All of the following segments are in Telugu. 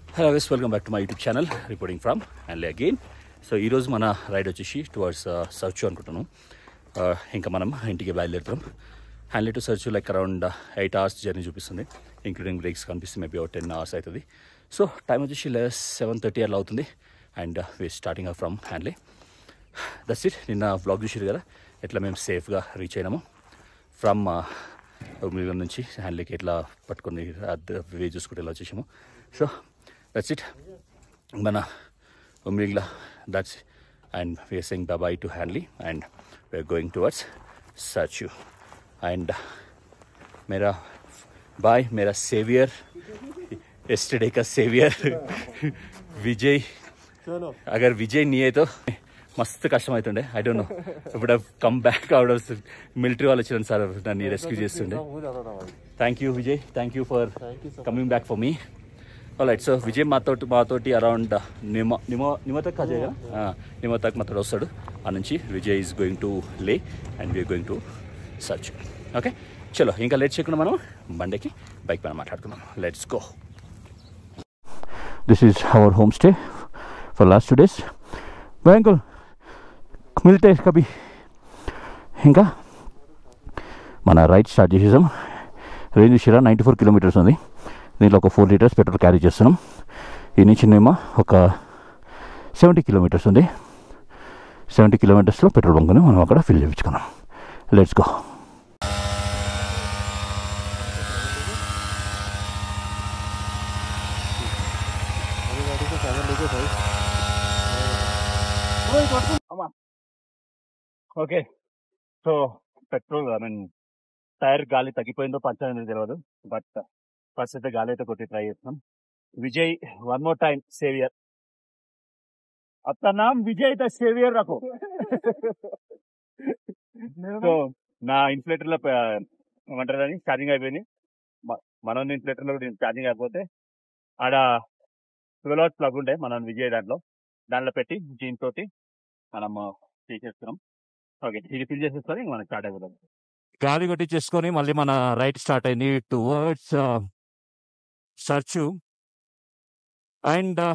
Hello guys welcome back to my YouTube channel reporting from and again so ఈరోజు మన రైడ్ వచ్చేసి టువర్డ్స్ సర్చ్ అనుకుంటున్నాం Uh, ఇంకా మనం ఇంటికి బయలుదేరుతాం Hanle to Sarchu like around eight hours journey చూపిస్తుంది ఇంక్లూడింగ్ బ్రేక్స్ కనిపిస్తుంది మేబీ ఒక టెన్ అవర్స్ అవుతుంది సో టైం వచ్చేసి సెవెన్ థర్టీ అట్లా అవుతుంది and we starting from Hanle that's it నిన్న వ్లాగ్ చూసారు కదా ఎట్లా మేము సేఫ్గా రీచ్ అయినాము ఫ్రమ్ ఉమ్మిగం నుంచి హ్యాండ్లీకి ఎట్లా పట్టుకొని వే చూసుకుంటే ఎలా వచ్చేసాము సో దట్స్ ఇట్ మన ఉమ్మిగ్లా దట్స్ అండ్ వీఆర్ సెయింగ్ బాబాయ్ టు హ్యాండ్లీ and we're going towards search and मेरा बाय मेरा सेवियर एस्टरडे का सेवियर విజయ్ అగర్ విజయ్ నీ అయితే మస్తు కష్టం అవుతుండే ఐ డోంట్ నో ఇప్పుడు come back out of military వాళ్ళు వచ్చిన సార్ నన్ను రెస్క్యూ చేస్తుండే thank you Vijay thank you for coming back for me right so Vijay మాతోటి మాతోటి అరౌండ్ నిమ నిమ నిమతక్ కాజేగా నిమతక్ మాతోటి వస్తాడు ఆ నుంచి Vijay is going to Leh and we're going to Sarchu okay చలో ఇంకా లేట్ చేయకుండా మనం బండికి బైక్ పైన మాట్లాడుకుందాం let's go this is our home stay for last two days బ్యాంకుల్ మిల్టే కబీ ఇంకా మన రైట్ స్టార్ట్ చేసేసాం రేంజ్ షిరా నైంటీ ఫోర్ కిలోమీటర్స్ ఉంది దీంట్లో ఒక ఫోర్ లీటర్స్ పెట్రోల్ క్యారీ చేస్తున్నాం ఈ నుంచి మేము ఒక సెవెంటీ కిలోమీటర్స్ ఉంది సెవెంటీ కిలోమీటర్స్లో పెట్రోల్ బంక్ని మనం అక్కడ ఫిల్ చేయించుకున్నాం let's go okay so petrol I mean tyre గాలి తగ్గిపోయిందో పంచర్ అనేది తెలియదు బట్ ఫస్ట్ అయితే గాలి అయితే కొట్టి ట్రై చేస్తున్నాం Vijay one more time saviour అత్త నామ్ విజయ్ ద సేవియర్ నాకు సో నా ఇన్ఫ్లేటర్ లో ఏమంటారు అని ఛార్జింగ్ అయిపోయింది మ- మన ఇన్ఫ్లేటర్ లో ఛార్జింగ్ అయిపోతే ఆడ ట్వెల్వ్ అవర్స్ ప్లగ్ ఉండే మన విజయ్ దాంట్లో దాంట్లో పెట్టి దీని తోటి మనం తీసేస్తున్నాం ఓకే ఇది ఫిల్ చేసేస్తారు ఇంక మనం స్టార్ట్ అయిపోతాం గాలి కొట్టించేసుకొని మళ్ళీ మన రైట్ స్టార్ట్ అయింది towards search and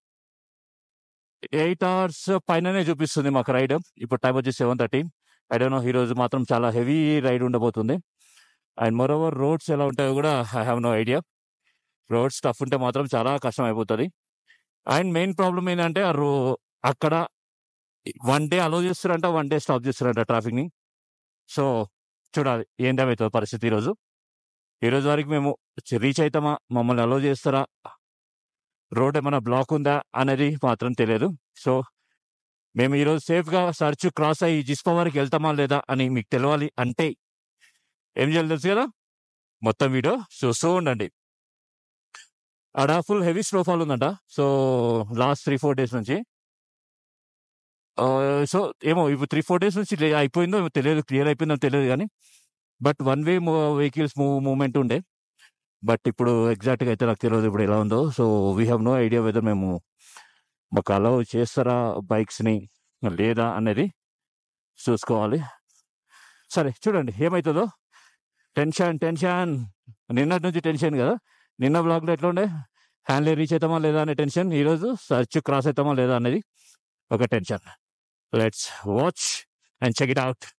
eight hours పైననే చూపిస్తుంది మాకు రైడ్ ఇప్పుడు టైం వచ్చి seven thirty I don't know ఈ రోజు మాత్రం చాలా హెవీ రైడ్ ఉండబోతుంది అండ్ మరోవర్ రోడ్స్ ఎలా ఉంటాయో కూడా I have no idea roads tough ఉంటే మాత్రం చాలా కష్టం అయిపోతుంది అండ్ మెయిన్ ప్రాబ్లం ఏంటంటే ఆ రో అక్కడ వన్ డే అలో చేస్తారంట వన్ డే స్టాప్ చేస్తారంట ట్రాఫిక్ ని సో చూడాలి ఏంటవుతుందో పరిస్థితి ఈరోజు ఈ రోజు వరకు మేము రీచ్ అవుతామా మమ్మల్ని అలో చేస్తారా రోడ్ ఏమైనా బ్లాక్ ఉందా అనేది మాత్రం తెలియదు సో మేము ఈరోజు సేఫ్ గా సర్చ్ క్రాస్ అయ్యి జిస్పా వరకు వెళ్తామా లేదా అని మీకు తెలియాలి అంటే ఏం చేయాలి తెలుసు కదా మొత్తం వీడియో చూస్తూ ఉండండి ఆడ ఫుల్ హెవీ స్నోఫాల్ ఉందంట so last three four days నుంచి ఆ, సో ఏమో ఇప్పుడు త్రీ ఫోర్ డేస్ నుంచి లే- అయిపోయిందో ఏమో తెలియదు క్లియర్ అయిపోయిందో తెలియదు కానీ but one way vehicles move movement ఉండే బట్ ఇప్పుడు ఎగ్జాక్ట్ గా అయితే నాకు తెలియదు ఇప్పుడు ఎలా ఉందో so we have no idea weather మేము మాకు అలౌ చేస్తారా బైక్స్ ని లేదా అనేది చూసుకోవాలి సరే చూడండి ఏమవుతుందో టెన్షన్ టెన్షన్ నిన్నటి నుంచి టెన్షన్ కదా నిన్న బ్లాగ్ లో ఎట్లా ఉండే హ్యాండ్లీ రీచ్ అవుతామా లేదా అనే టెన్షన్ ఈ రోజు సర్చ్ క్రాస్ అవుతామా లేదా అనేది ఒక tension let's watch and check it out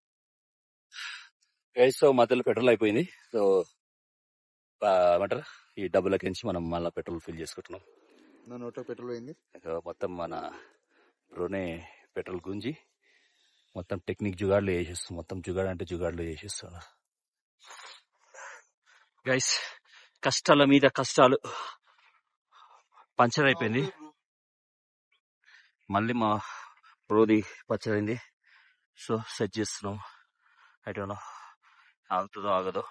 so మధ్యలో పెట్రోల్ అయిపోయింది సో ఏమంటారు ఈ డబ్బులకి నుంచి మనం మళ్ళీ పెట్రోల్ ఫిల్ చేసుకుంటున్నాం నా నోట్లో పెట్రోల్ అయింది ఇక మొత్తం మన బ్రోనే పెట్రోల్ గుంజి మొత్తం టెక్నిక్ జుగాడ్లు వేసేస్తాం మొత్తం జుగాడ్ అంటే జుగాడ్లు వేసేస్తాను గైస్ కష్టాల మీద కష్టాలు పంచర్ అయిపోయింది మళ్ళీ మా బ్రోది పంచర్ అయింది సో సెట్ చేస్తున్నాం ఐ డోంట్ నో ఆగుతుందో ఆగదో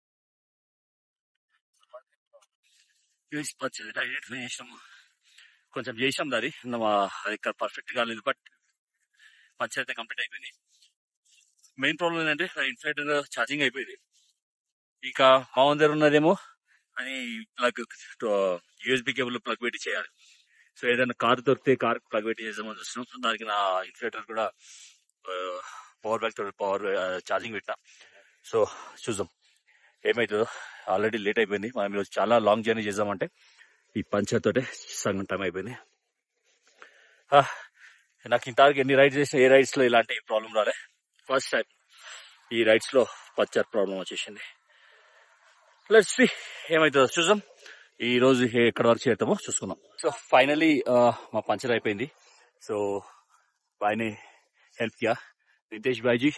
పంచర్ డైరెక్ట్ చేసినాము కొంచెం చేసాం దారి మా అది ఇక్కడ పర్ఫెక్ట్ గా లేదు బట్ పంచర్ అయితే కంప్లీట్ అయిపోయింది మెయిన్ ప్రాబ్లం ఏంటంటే ఇన్ఫ్లేటర్ ఛార్జింగ్ అయిపోయింది ఇంకా మా దగ్గర ఉన్నదేమో అని ప్లగ్ యూఎస్బి కేబుల్ ప్లగ్ పెట్టి చేయాలి సో ఏదైనా కార్ దొరికితే కార్ ప్లగ్ పెట్టి చేద్దామని చూస్తున్నాం సో దానికి నా ఇన్ఫ్లేటర్ కూడా పవర్ బ్యాంక్ తో పవర్ ఛార్జింగ్ పెట్టినా సో చూద్దాం ఏమవుతుందో ఆల్రెడీ లేట్ అయిపోయింది మనం ఈరోజు చాలా లాంగ్ జర్నీ చేద్దామంటే ఈ పంచర్ తోటే సగం టైం అయిపోయింది ఆ, నాకు ఇంతవరకు ఎన్ని రైడ్స్ చేసిన ఏ రైడ్స్ లో ఇలాంటి ప్రాబ్లం రాలే ఫస్ట్ టైం ఈ రైడ్స్ లో పంచర్ ప్రాబ్లం వచ్చేసింది లెట్స్ సి ఏమవుతుందో చూద్దాం ఈ రోజు ఎక్కడ వరకు చేరుతామో చూసుకుందాం సో ఫైనలీ మా పంచర్ అయిపోయింది సో బాయ్ని हेल्प किया नितेश भाई जी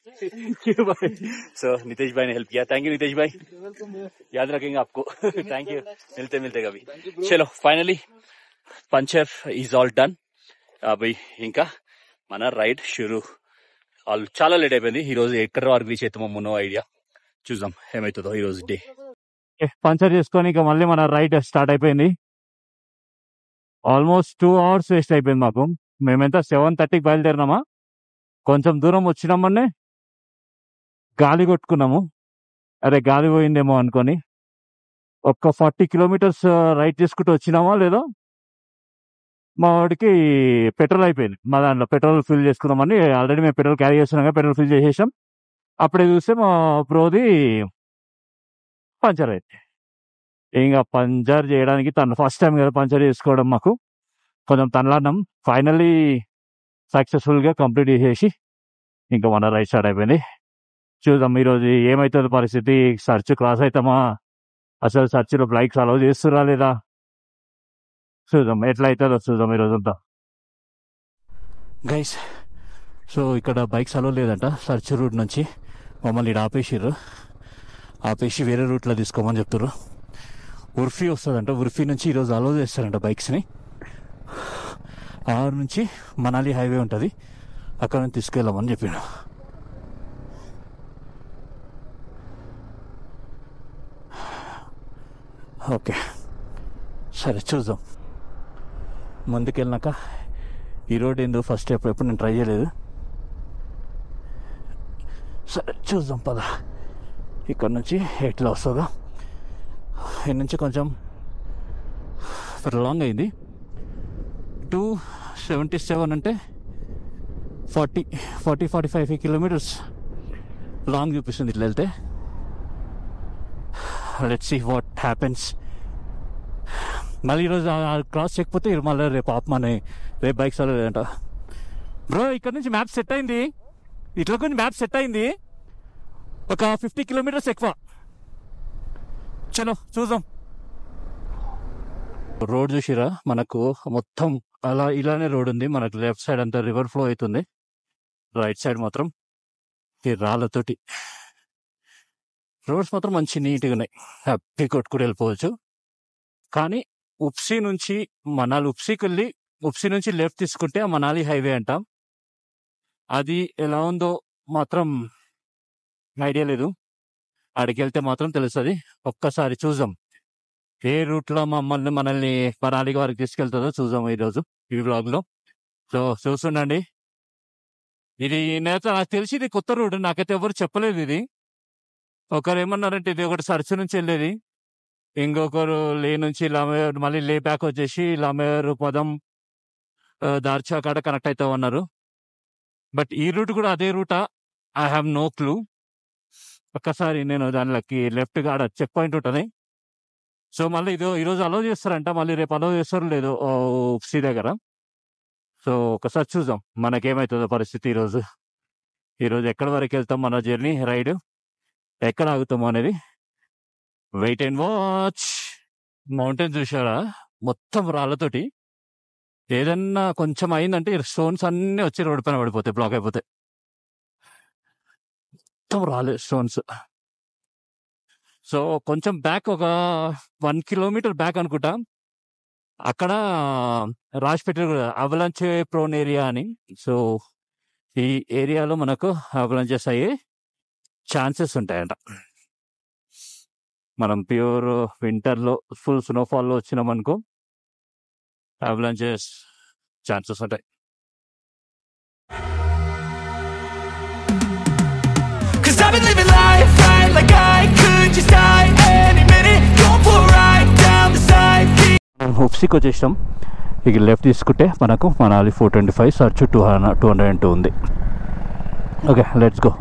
सो नितेश भाई ने हेल्प किया थैंक यू नितेश भाई याद रखेंगे आपको थैंक यू मिलते मिलते कभी चलो finally puncture is all done అవి ఇంకా మన రైడ్ షురు ఆల్ చాలా లేట్ అయిపోయింది ఈ రోజు ఎక్కడ వరకు రీచ్ అవుతామో మునో ఐడియా చూద్దాం ఏమవుతుందో ఈ రోజు డే పంచర్ చేసుకొని ఇక మళ్ళీ మన రైడ్ స్టార్ట్ అయిపోయింది ఆల్మోస్ట్ టూ అవర్స్ వేస్ట్ అయిపోయింది మాకు మేమెంత సెవెన్ థర్టీకి బయలుదేరినామా కొంచెం దూరం వచ్చినామనే గాలి కొట్టుకున్నాము అరే గాలి పోయిందేమో అనుకొని ఒక్క ఫార్టీ కిలోమీటర్స్ రైడ్ చేసుకుంటూ వచ్చినామా లేదో మా వాడికి పెట్రోల్ అయిపోయింది మా దాంట్లో పెట్రోల్ ఫిల్ చేసుకుందామని ఆల్రెడీ మేము పెట్రోల్ క్యారీ చేస్తున్నాం కదా, పెట్రోల్ ఫిల్ చేసేసాం అప్పుడే చూస్తే మా ప్రోది పంచర్ అయింది ఇంకా పంచర్ చేయడానికి తను ఫస్ట్ టైం కదా పంచర్ చేసుకోవడం మాకు కొంచెం తనలాడినాం ఫైనల్లీ సక్సెస్ఫుల్ గా కంప్లీట్ చేసేసి ఇంకా మన రైట్ స్టార్ట్ అయిపోయింది చూద్దాం ఈరోజు ఏమవుతుంది పరిస్థితి సర్చ్ క్రాస్ అవుతామా అసలు సర్చ్లో బైక్స్ అలౌ చేస్తురా లేదా చూద్దాం ఎట్లా అవుతుందో చూద్దాం ఈరోజు అంతా గైస్ సో ఇక్కడ బైక్స్ అలౌ లేదంట సర్చ్ రూట్ నుంచి మమ్మల్ని ఇక్కడ ఆపేసిర్రు ఆపేసి వేరే రూట్లో తీసుకోమని చెప్తారు ఉర్ఫీ వస్తుందంట ఉర్ఫీ నుంచి ఈరోజు అలౌ చేస్తారంట బైక్స్ని ఆరు నుంచి మనాలి హైవే ఉంటుంది అక్కడ నుంచి తీసుకెళ్ళామని చెప్పాడు ఓకే సరే చూద్దాం ముందుకెళ్ళినాక ఈ రోడ్ ఏందో ఫస్ట్ ఎప్పుడు ఎప్పుడు నేను ట్రై చేయలేదు సరే చూద్దాం పద ఇక్కడ నుంచి ఎట్లా వస్తుందో ఇక్కడ నుంచి కొంచెం లాంగ్ అయింది టూ సెవెంటీ సెవెన్ అంటే forty forty forty five kilometres long చూపిస్తుంది ఇట్లా వెళ్తే లెట్ సి వాట్ హ్యాపెన్స్ మళ్ళీ ఈరోజు క్రాస్ చేయకపోతే మళ్ళీ రేపు ఆపమని రేపు బైక్స్ లేదంట బ్రో ఇక్కడ నుంచి మ్యాప్ సెట్ అయింది ఇట్లా కొంచెం మ్యాప్ సెట్ అయింది ఒక ఫిఫ్టీ కిలోమీటర్స్ ఎక్కువ చలో చూద్దాం రోడ్ చూసిరా మనకు మొత్తం అలా ఇలానే రోడ్ ఉంది మనకు లెఫ్ట్ సైడ్ అంతా రివర్ ఫ్లో అవుతుంది రైట్ సైడ్ మాత్రం ఈ రాళ్ళతోటి రోడ్స్ మాత్రం మంచి నీట్గా ఉన్నాయి హ్యాపీ కొట్టుకుని వెళ్ళిపోవచ్చు కానీ ఉప్సీ నుంచి మనాలి ఉప్సీకి వెళ్ళి ఉప్సీ నుంచి లెఫ్ట్ తీసుకుంటే ఆ మనాలి హైవే అంటాం అది ఎలా ఉందో మాత్రం ఐడియా లేదు ఆడికి వెళ్తే మాత్రం తెలుస్తుంది ఒక్కసారి చూద్దాం ఏ రూట్లో మమ్మల్ని మనల్ని మనాలి వారికి తీసుకెళ్తుందో చూద్దాం ఈరోజు ఈ బ్లాగ్ లో సో చూస్తుండండి ఇది నేత నాకు తెలిసి ఇది కొత్త రూట్ నాకైతే ఎవరు చెప్పలేదు ఇది ఒకరు ఏమన్నారంటే ఇది ఒకటి సర్చ్ నుంచి వెళ్ళేది ఇంకొకరు లే నుంచి లామేర్ మళ్ళీ లే బ్యాక్ వచ్చేసి లామేర్ పదం ఆ, దార్చా కాడ కనెక్ట్ అవుతావు అన్నారు బట్ ఈ రూట్ కూడా అదే రూటా ఐ హ్యావ్ నో క్లూ ఒక్కసారి నేను దానిలోకి లెఫ్ట్ కాడ చెక్ పాయింట్ ఉంటుంది సో మళ్ళీ ఇది ఈరోజు అలౌ చేస్తారంట మళ్ళీ రేపు అలౌ చేస్తారో లేదో సి దగ్గర సో ఒకసారి చూద్దాం మనకేమవుతుందో పరిస్థితి ఈరోజు ఈరోజు ఎక్కడి వరకు వెళ్తాం మన జర్నీ రైడ్ ఎక్కడ ఆగుతాము అనేది వెయిట్ అండ్ వాచ్ మౌంటైన్ చూసారా మొత్తం రాళ్ళతోటి ఏదన్నా కొంచెం అయిందంటే స్టోన్స్ అన్ని వచ్చి రోడ్డు పైన పడిపోతాయి బ్లాక్ అయిపోతాయి మొత్తం రాలే స్టోన్స్ సో కొంచెం బ్యాక్ ఒక వన్ కిలోమీటర్ బ్యాక్ అనుకుంటా అక్కడ రాసి పెట్టారు కూడా అవలంచే ప్రోన్ ఏరియా అని సో ఈ ఏరియాలో మనకు అవలంచెస్ అయ్యే ఛాన్సెస్ ఉంటాయంట మనం ప్యూర్ వింటర్లో ఫుల్ స్నోఫాల్లో వచ్చినాం అనుకో అవలంచెస్ ఛాన్సెస్ ఉంటాయి Cause I've been living life right like I could just die any minute. Going for a ride down the side. హుప్సీకి వచ్చేసాం ఇక లెఫ్ట్ తీసుకుంటే మనకు Manali four twenty five Sarchu two hundred two hundred and two ఉంది okay let's go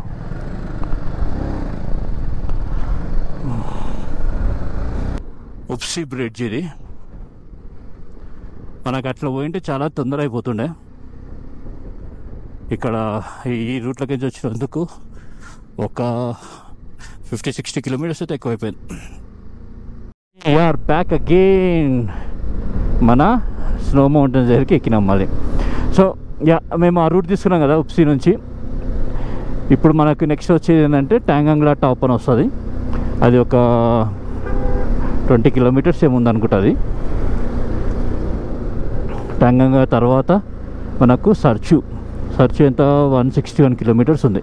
Upshi bridge ఇది మనకు అట్లా పోయింటే చాలా తొందర అయిపోతుండే ఇక్కడ ఈ రూట్లోకి నుంచి వచ్చినందుకు ఒక ఫిఫ్టీ సిక్స్టీ కిలోమీటర్స్ అయితే ఎక్కువైపోయింది ఆర్ బ్యాక్ అగైన్ మన స్నో మౌంటైన్ దగ్గరికి ఎక్కినాం మళ్ళీ సో యా మేము ఆ రూట్ తీసుకున్నాం కదా ఉప్సీ నుంచి ఇప్పుడు మనకు నెక్స్ట్ వచ్చేది ఏంటంటే ట్యాంగంగ్లా టాప్ అని వస్తుంది అది ఒక ట్వంటీ కిలోమీటర్స్ ఏముంది అనుకుంటుంది ట్యాంగంగా తర్వాత మనకు సర్చు సర్చు ఎంత వన్ సిక్స్టీ వన్ కిలోమీటర్స్ ఉంది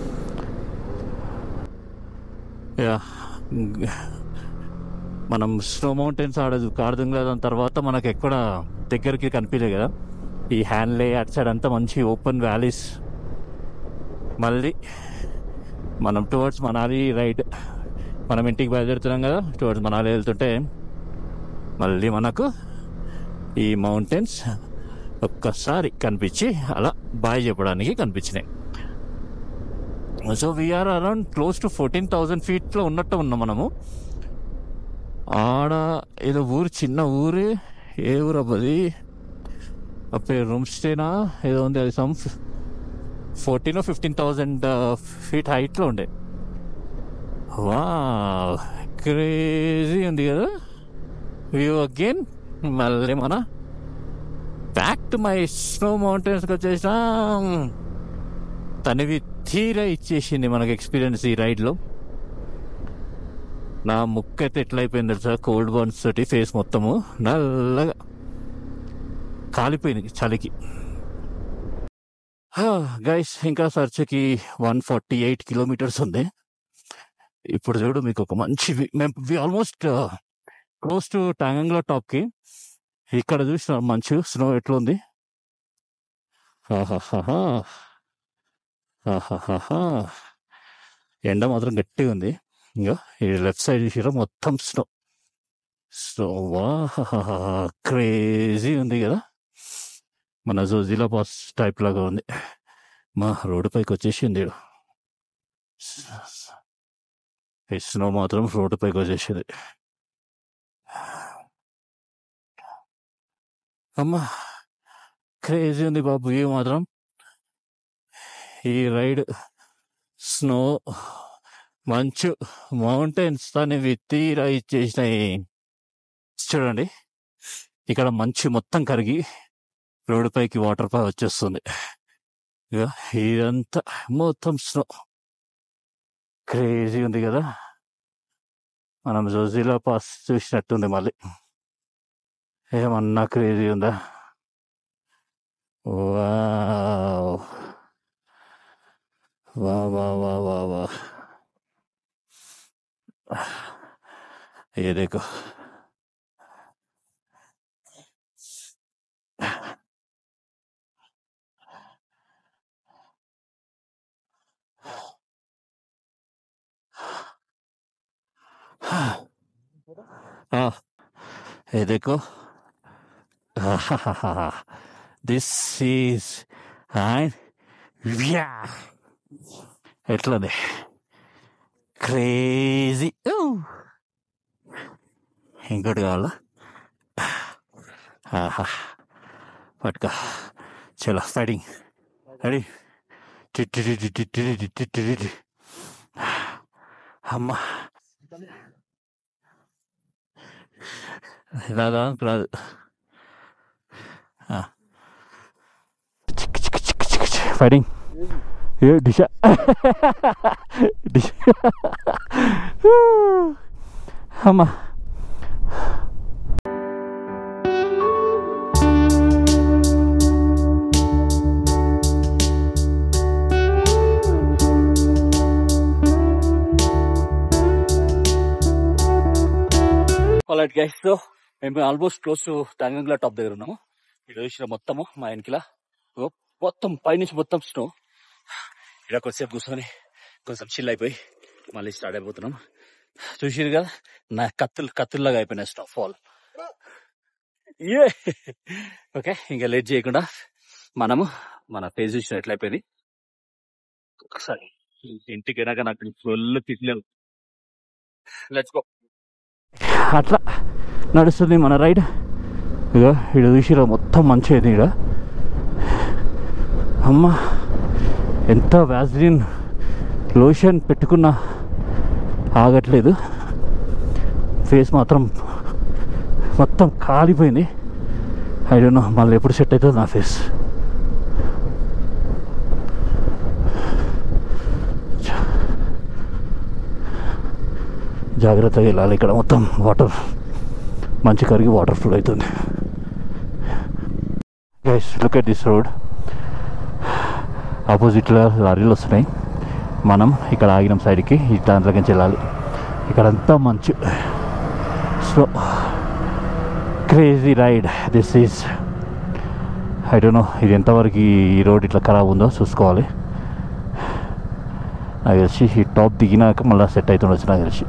యా మనం స్నో మౌంటైన్స్ ఆడదు కాడదుంగ్లా దాని తర్వాత మనకు ఎక్కడ దగ్గరికి కనిపించలేదు కదా ఈ హ్యాండ్లే అటు సైడ్ అంతా మంచి ఓపెన్ వ్యాలీస్ మళ్ళీ మనం టువర్డ్స్ మనాలి రైడ్ మనం ఇంటికి బయలుదేరుతున్నాం కదా టువర్డ్స్ మనాలి వెళ్తుంటే మళ్ళీ మనకు ఈ మౌంటైన్స్ ఒక్కసారి కనిపించి అలా బాయ్ చెప్పడానికి కనిపించినాయి so we're around close to fourteen thousand ఫీట్లో ఉన్నట్టు ఉన్నాం మనము ఆడ ఏదో ఊరు చిన్న ఊరు ఏ ఊరు అబ్బది ఆ పేరు రూమ్ స్టేనా ఏదో ఉంది అది some fourteen fifteen thousand feet హైట్లో ఉండే వా క్రేజీ ఉంది కదా వ్యూ అగైన్ మళ్ళీ మన బ్యాక్ టు మై స్నో మౌంటైన్స్కి వచ్చేసాం తనివి తీరా ఇచ్చేసింది మనకి ఎక్స్పీరియన్స్ ఈ రైడ్లో నా ముక్క అయితే ఎట్లా అయిపోయింది తెలుసా కోల్డ్ బర్న్స్ తోటి ఫేస్ మొత్తము నల్లగా కాలిపోయింది చలికి గైస్ ఇంకా సర్చ్కి వన్ ఫార్టీ ఎయిట్ కిలోమీటర్స్ ఉంది ఇప్పుడు చూడు మీకు ఒక మంచి వి- మేము ఆల్మోస్ట్ క్లోజ్ టు టాంగంగ్లా టాప్కి ఇక్కడ చూసిన మంచు స్నో ఎట్లుంది ఆహాహాహా. ఆహాహాహా. ఎండ మాత్రం గట్టిగా ఉంది ఇంకా ఈ లెఫ్ట్ సైడ్ చూసిరా మొత్తం స్నో స్నో వా క్రేజీ ఉంది కదా మన జోజిలా పాస్ టైప్ లాగా ఉంది మా రోడ్డు పైకి వచ్చేసింది ఈడ. ఈ స్నో మాత్రం రోడ్డు పైకి వచ్చేసింది అమ్మా క్రేజీ ఉంది బాబు ఈ మాత్రం ఈ రైడ్ స్నో మంచు మౌంటైన్స్ అనేవి తీరా ఇచ్చేసినాయి చూడండి ఇక్కడ మంచు మొత్తం కరిగి రోడ్డు పైకి వాటర్ పై వచ్చేస్తుంది ఇక ఇదంతా మొత్తం స్నో క్రేజీ ఉంది కదా మనం జోజిలా పాస్ చూసినట్టుంది మళ్ళీ ఏమన్నా క్రేజీ ఉందా వావ్ వా వా వా వా వా ये देखो हाँ ये देखो दिस ఈజ్ అండ్ వ్యా ఎట్లది క్రేజీ ఇంకోటి కావాలా ఆహా పట్టుకో చలో ఫైటింగ్ రెడీ అమ్మా రాదా రాదు ఫైటింగ్ ఏ డిషా డిషా అమ్మా ఆల్రైట్ గైస్ సో మేము almost close to Tanglangla top దగ్గర ఉన్నాము ఇక్కడ చూసిన మొత్తము మా వెనకిలా ఇగో మొత్తం పైనుంచి మొత్తం స్నో ఇక్కడ కొద్దిసేపు కూర్చొని కొంచెం చిల్ అయిపోయి మళ్ళీ స్టార్ట్ అయిపోతున్నాం చూసిరు కదా నా కత్తులు కత్తుల్లాగా అయిపోయినాయి స్నో ఫాల్ ఏ ఓకే ఇంకా లేట్ చేయకుండా మనము మన ఫేస్ చూసిన ఎట్లయిపోయింది ఒకసారి ఇంటికి వెళ్ళాక నాకు ఫుల్ తిట్లేదు లెట్స్ గో అట్లా నడుస్తుంది మన రైడ్ ఇక ఇక్కడ చూసిరా మొత్తం మంచిగా ఈడ అమ్మ ఎంత వ్యాజ్లిన్ లోషన్ పెట్టుకున్నా ఆగట్లేదు ఫేస్ మాత్రం మొత్తం కాలిపోయింది ఐ డోంట్ నో మళ్ళీ ఎప్పుడు సెట్ అవుతుంది నా ఫేస్ జాగ్రత్తగా వెళ్ళాలి ఇక్కడ మొత్తం వాటర్ మంచి కరిగి వాటర్ ఫ్లో అవుతుంది guys look at this road ఆపోజిట్లో లారీలు వస్తున్నాయి మనం ఇక్కడ ఆగిన సైడ్కి ఈ దాంట్లోకి నుంచి వెళ్ళాలి ఇక్కడంతా మంచు so crazy ride this is I don't know ఇది ఎంతవరకు ఈ రోడ్ ఇట్లా ఖరాబ్ ఉందో చూసుకోవాలి నాకు తెలిసి ఈ టాప్ దిగినాక మళ్ళీ సెట్ అవుతుండొచ్చు నాకు తెలిసి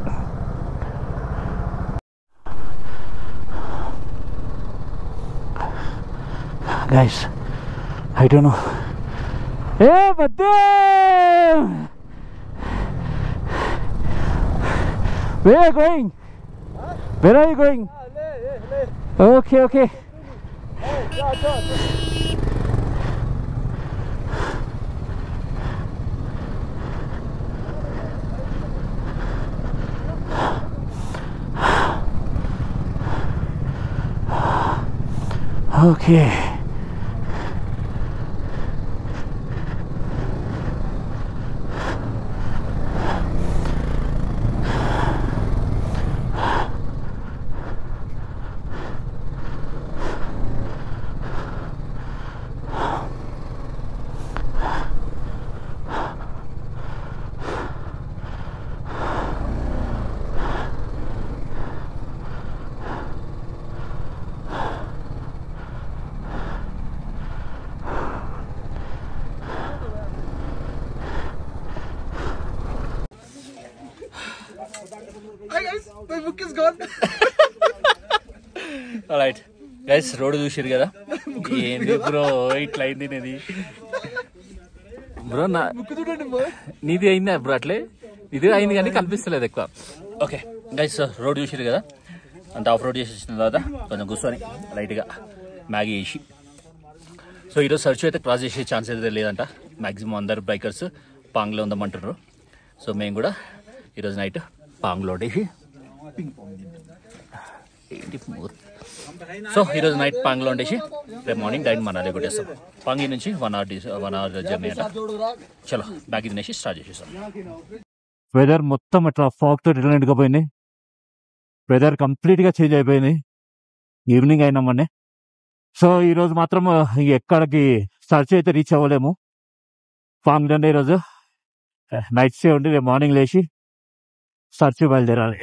guys i don't know hey but then where are you going where are you going okay okay okay Hi guys, my book is gone. Right guys road చూసారు కదా ఏంది బ్రో ఇట్లా అయింది నీది బ్రో నా నీది అయిందా బ్రో అట్లే ఇది అయింది కానీ కనిపిస్తలేదు ఎక్కువ ఓకే గైస్ రోడ్ చూసారు కదా అంత ఆఫ్ రోడ్ చేసి వచ్చిన తర్వాత కొంచెం కూర్చొని లైట్గా మ్యాగీ వేసి సో ఈరోజు సర్చ్ అయితే క్రాస్ చేసే ఛాన్స్ అయితే లేదంట మ్యాక్సిమం అందరు బైకర్స్ పాంగ్లో ఉందామంటున్నారు సో మేము కూడా ఈరోజు నైట్ పాంగ్లో వేసి ఏంటి మూర్ సో ఈరోజు నైట్ పాంగ్లో ఉండేసి రేపు మార్నింగ్ డైరెక్ట్ మనాలి కొట్టేస్తాం పాంగి నుంచి one hour one hour journey అట చలో బ్యాగ్ తినేసి స్టార్ట్ చేసేస్తాం వెదర్ మొత్తం అట్లా ఫాగ్ తో రిలేటెడ్ గా పోయింది వెదర్ కంప్లీట్ గా చేంజ్ అయిపోయింది ఈవినింగ్ అయినామనే సో ఈ రోజు మాత్రం ఇంక ఎక్కడికి సర్చ్ అయితే రీచ్ అవ్వలేము పాంగ్ అంటే ఈరోజు నైట్ స్టే ఉండి రేపు మార్నింగ్ లేచి సర్చ్ బయలుదేరాలి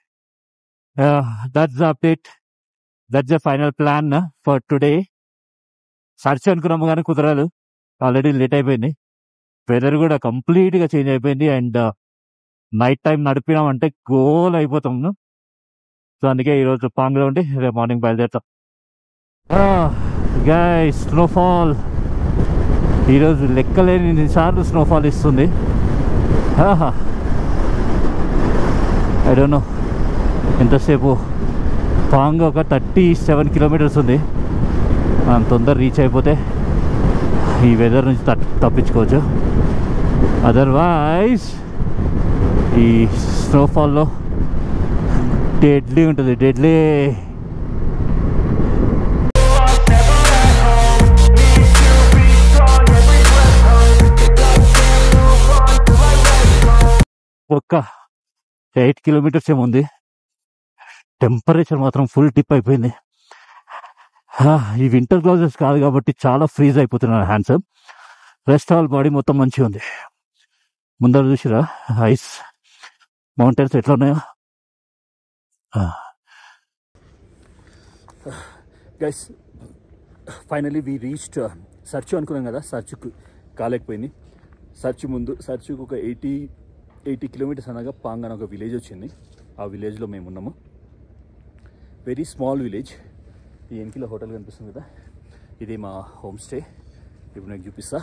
that's update that's the final plan for today Sarchu అనుకున్నాము కానీ కుదరదు ఆల్రెడీ లేట్ అయిపోయింది వెదర్ కూడా కంప్లీట్ గా చేంజ్ అయిపోయింది అండ్ నైట్ టైం నడిపినామంటే గోల్ అయిపోతాము సో అందుకే ఈరోజు పాంగ్లో ఉండి రేపు మార్నింగ్ బయలుదేరుతాం గాయ్ స్నోఫాల్ ఈరోజు లెక్కలేని సార్లు స్నోఫాల్ ఇస్తుంది ఐ డోంట్ నో ఎంతసేపు పాంగ్ ఒక థర్టీ సెవెన్ కిలోమీటర్స్ ఉంది మనం తొందర రీచ్ అయిపోతే ఈ వెదర్ నుంచి తట్ తప్పించుకోవచ్చు అదర్వైజ్ ఈ స్నోఫాల్లో డెడ్లీ ఉంటుంది డెడ్లీ ఒక్క ఎయిట్ కిలోమీటర్స్ ఏముంది టెంపరేచర్ మాత్రం ఫుల్ టిప్ అయిపోయింది హా, ఈ వింటర్ గ్లౌజెస్ కాదు కాబట్టి చాలా ఫ్రీజ్ అయిపోతున్నాను హ్యాండ్స్ రెస్ట్ ఆల్ బాడీ మొత్తం మంచిగా ఉంది ముందర చూసిరా ఐస్ మౌంటైన్స్ ఎట్లా ఉన్నాయో guys finally we reached Sarchu అనుకున్నాం కదా సర్చ్కు కాలేకపోయింది సర్చ్ ముందు సర్చ్కు ఒక ఎయిటీ ఎయిటీ కిలోమీటర్స్ అనగా పాంగ్ అని ఒక విలేజ్ వచ్చింది ఆ విలేజ్లో మేము ఉన్నాము వెరీ స్మాల్ విలేజ్ ఈ ఎన్కిలో హోటల్ కనిపిస్తుంది కదా ఇది మా హోమ్ స్టే ఇప్పుడు నేను చూపిస్తా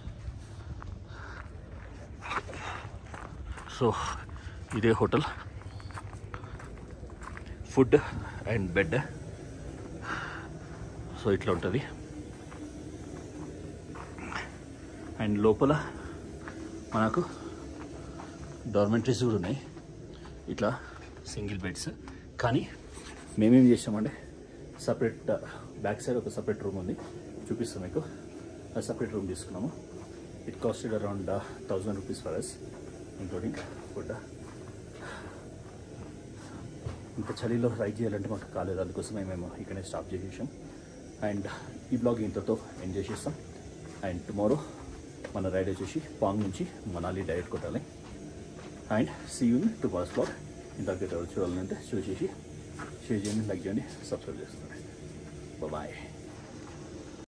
సో ఇదే hotel food and bed so ఇట్లా ఉంటుంది అండ్ లోపల మనకు డార్మెంటరీస్ కూడా ఉన్నాయి ఇట్లా సింగిల్ బెడ్స్ కానీ మేమేం చేసామంటే సపరేట్ బ్యాక్ సైడ్ ఒక సపరేట్ రూమ్ ఉంది చూపిస్తాం మీకు ఆ సపరేట్ రూమ్ తీసుకున్నాము it costed around thousand rupees for us including food ఇంత చలిలో రైడ్ చేయాలంటే మాకు కాలేదు అందుకోసమే మేము ఇక్కడే స్టాప్ చేసేసాం అండ్ ఈ బ్లాగ్ ఇంతతో ఎంజాయ్ చేస్తాం అండ్ టుమారో మన రైడ్ వచ్చేసి పాంగ్ నుంచి మనాలి డైరెక్ట్ కొట్టాలి and see you tomorrow's blog ఇంతకైతే చూడాలంటే చూసేసి షేర్ చేయండి లైక్ చేయండి సబ్స్క్రైబ్ చేసుకోండి బాయ్